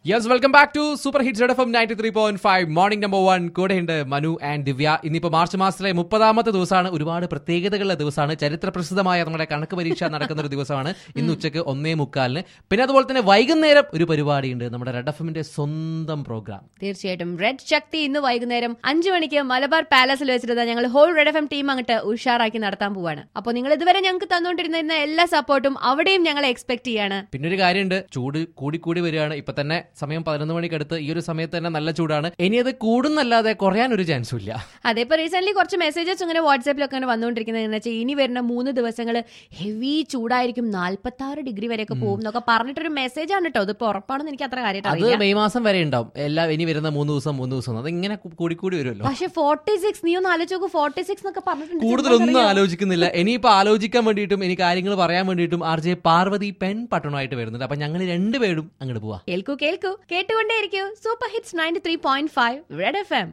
Yes welcome back to super hits F M ninety three point five morning number one കൂടെയുണ്ട് Manu and ദിവ്യ ഇന്നിപ്പോ March മാസത്തിലെ മുപ്പതാമത്തെ ദിവസമാണ് ഒരുപാട് പ്രത്യേകതകളുള്ള ദിവസമാണ് ചരിത്ര പ്രസിദ്ധമായ നമ്മുടെ കണക്ക് പരീക്ഷ നടക്കുന്ന ഒരു ദിവസമാണ് ഇന്ന് ഉച്ചയ്ക്ക് ഒന്നേ മുക്കാലിന് പിന്നെ അതുപോലെ തന്നെ വൈകുന്നേരം ഒരു പരിപാടിയുണ്ട് നമ്മുടെ റെഡ് എഫ് എമ്മിന്റെ സ്വന്തം പ്രോഗ്രാം തീർച്ചയായിട്ടും റെഡ് ശക്തി ഇന്ന് വൈകുന്നേരം അഞ്ചു മണിക്ക് മലബാർ പാലസിൽ വെച്ചിട്ട് ഞങ്ങൾ ഹോൾ റെഡ് എഫ് എം ടീം അങ്ങോട്ട് ഉഷാറാക്കി നടത്താൻ പോവാണ് അപ്പോൾ നിങ്ങൾ ഇതുവരെ ഞങ്ങൾക്ക് തന്നുകൊണ്ടിരുന്ന എല്ലാ സപ്പോർട്ടും അവിടെയും ഞങ്ങൾ എക്സ്പെക്ട് ചെയ്യാണ് പിന്നെ ഒരു കാര്യമുണ്ട് ചൂട് കൂടി കൂടി വരികയാണ് ഇപ്പൊ തന്നെ സമയം പതിനൊന്ന് മണിക്കടുത്ത് ഈ ഒരു സമയത്ത് തന്നെ നല്ല ചൂടാണ് ഇനി അത് കൂടുന്നല്ലാതെ കുറയാൻ ഒരു ചാൻസും ഇല്ല അതെ ഇപ്പൊ റീസെന്റ് കുറച്ച് മെസ്സേജസ് ഇങ്ങനെ വാട്സാപ്പിലൊക്കെ ഇങ്ങനെ വന്നുകൊണ്ടിരിക്കുന്നത് എന്ന് വെച്ചാൽ ഇനി വരുന്ന മൂന്ന് ദിവസങ്ങൾ ഹെവി ചൂടായിരിക്കും നാൽപ്പത്തി ആറ് ഡിഗ്രി വരെയൊക്കെ പോകും എന്നൊക്കെ പറഞ്ഞിട്ടൊരു മെസ്സേജ് ആണ് കേട്ടോ ഇതിപ്പോ ഉറപ്പാണെന്ന് എനിക്ക് അത്ര കാര്യമായിട്ട് അത് അറിയില്ല മെയ് മാസം വരെ ഉണ്ടാവും എല്ലാ ഇനി വരുന്ന മൂന്ന് ദിവസം മൂന്ന് ദിവസം അത് ഇങ്ങനെ കൂടി കൂടി വരുമല്ലോ പക്ഷെ ഫോർട്ടി സിക്സ് നീ ഒന്ന് ആലോചിച്ച് നോക്ക് ഫോർട്ടി സിക്സ് എന്നൊക്കെ പറഞ്ഞിട്ടുണ്ട് കൂടുതലൊന്നും ചെറുപ്പം അറിയോ? ആലോചിക്കുന്നില്ല ഇനിയിപ്പോ ആലോചിക്കാൻ വേണ്ടിയിട്ടും ഇനി കാര്യങ്ങൾ പറയാൻ വേണ്ടിയിട്ടും ആർ ജെ പാർവതി പെൺ പട്ടണമായിട്ട് വരുന്നുണ്ട് അപ്പൊ ഞങ്ങൾ രണ്ടുപേരും അങ്ങോട്ട് പോവാ കേൾക്കൂ കേൾക്കൂ കേട്ടുകൊണ്ടേയിരിക്കൂ super hits ninety three point five red F M